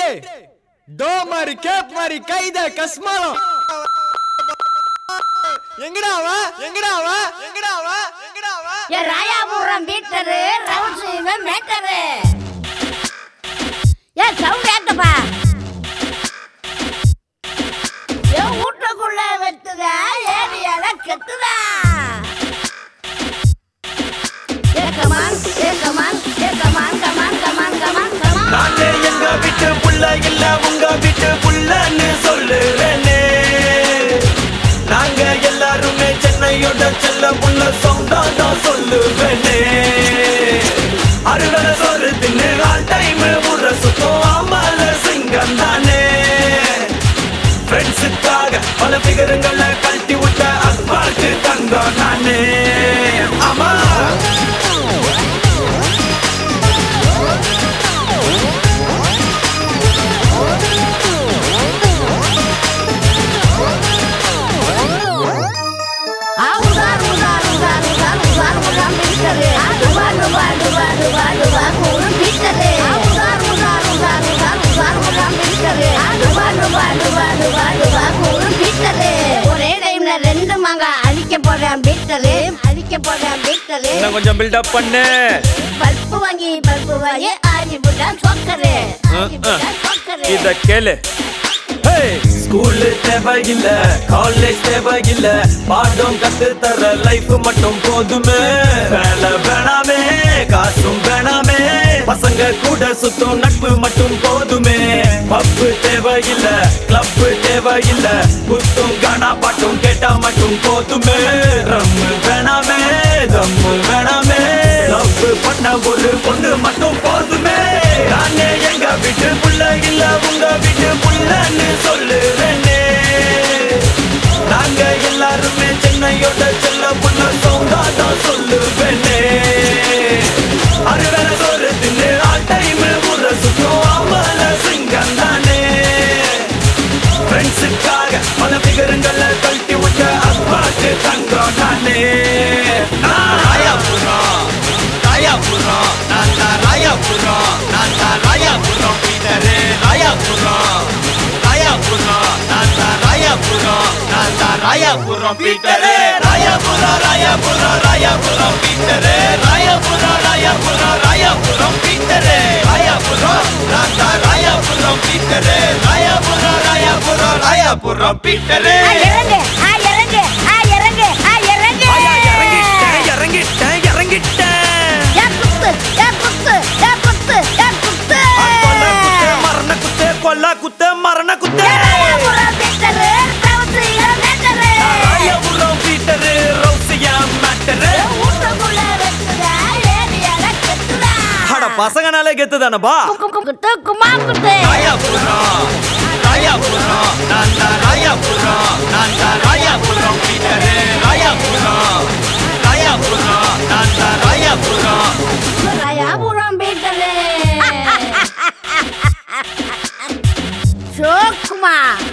to மாதிரி gap மாதிரி கைத கஸ்மாலம் எங்கடா அவ எங்கடா அவ எங்கடா அவ எங்கடா அவ ஏ ராயாபுரம் பீட்டரு ரவுண்ட் இவன் மேட்டரு ஏ சவுண்ட் ஏட்டப்பா ஏ வீட்டுக்குள்ள வெட்டுதா ஏரியால கெட்டுதா ஏ கமான் ஏ கமான் ஏ come on come on come on come on come on நானே எங்க வீட்டு புள்ள இல்ல உங்க வீட்டு புள்ளன்னு சொல்லுறேனே நாங்க எல்லாருமே சென்னையோட செல்ல புள்ள சொந்தா தான் சொல்லுவேனே அறுவடை சோறு தின்னு ஆல் டைம் ஊற சுத்தம் ஆமால சிங்கம் தானே ஃப்ரெண்ட்ஸுக்காக பல பிகரங்களை கழட்டி விட்ட அஸ்பால்ட்டு தங்கம் நானே ஆமா ஆ உதார் உதார் உதார் உதார் உதார் உதார் பீட்டரு ஆ டுபா டுபா டுபா டுபா டுபா கூறு பீட்டரு ஆ உதார் உதார் உதார் உதார் உதார் உதார் பீட்டரு ஆ டுபா டுபா டுபா டுபா டுபா கூறு பீட்டரு ஒரே டைம்ல ரெண்டு மங்க அழிக்க போறேன் பீட்டரு அழிக்க போறேன் பீட்டரு இன்னும் கொஞ்சம் பில்டப் பண்ணு பல்பு வாங்கி பல்பு வாங்கி ஆடி புட்டா சொக்கரு ஆடி புட்டா சொக்கரு இத கேளு ஸ்கூல் தேவையில்ல காலேஜ் தேவையில்ல பாடம் கத்து தர லைஃப் மட்டும் போதுமே வேலை வேணாமே காசும் வேணாமே பசங்க கூட சுத்தும் நட்பு மட்டும் போதுமே பப்பு தேவையில்ல கிளப் தேவையில்ல குத்தும் கானா பாட்டும் கேட்டா மட்டும் போதுமே ரம்மு வேணாமே தம்மு வேணாமே லவ் பண்ண ஒரு பொண்ணு மட்டும் போதுமே நானே எங்க வீட்டு புள்ள இல்ல உங்க வீட்டு புள்ளன்னு சொல்லுறேனே நாங்க எல்லாருமே சென்னையோட செல்ல புள்ள சோங்கா தான் சொல்லுவேனே அறுவரை சோறு தின்னு ஆல் டைம் ஊற சுத்தம் ஆம்பல சிங்கம் தானே ஃப்ரெண்ட்ஸுக்காக பல பிகரங்களை கழட்டி விட்ட அப்பாட்டு தங்கம் நானே நான் ராயாபுரம் ராயாபுரம் நான் தான் ராயாபுரம் நான் தான் ராயாபுரம் பீட்டரு ராயாபுரம் ராயாபுரம் நான் தான் ராயாபுரம் நான் தான் Royapuram Peter Royapuram Royapuram Royapuram Peter Royapuram Royapuram Royapuram Peter Royapuram நான் தான் ராயாபுரம் பீட்டரு ராயாபுரம் ராயாபுரம் ராயாபுரம் பீட்டரு ஆ இறங்கு ஆ இறங்கு ஆ இறங்கு ஆ இறங்கு ஐயா, இறங்கிட்டேன் இறங்கிட்டேன் இறங்கிட்டேன் யா குத்து யா குத்து யா குத்து யா குத்து கொல்ல குத்து மரண குத்து கொல்ல குத்து மரண குத்து ராயாபுரம் பீட்டரு ரவுண்ட்ல மேட்டரு ராயபுரம் பீட்டரு ரவுசியா மேட்டரு ஊட்டுக்குள்ள வெட்டுதா ஏரியால கெட்டுதா அட பசங்கனாலே கெத்து தானப்பா கும் கும் குத்து குமா குத்து ராயாபுரம் ராயாபுரம் நான் தான் ராயாபுரம் நான் தான் ராயாபுரம் பீட்டரு ராயாபுரம் ராயாபுரம் நான் தான் ராயாபுரம் ராயாபுரம் பீட்டரு ஷோக்குமா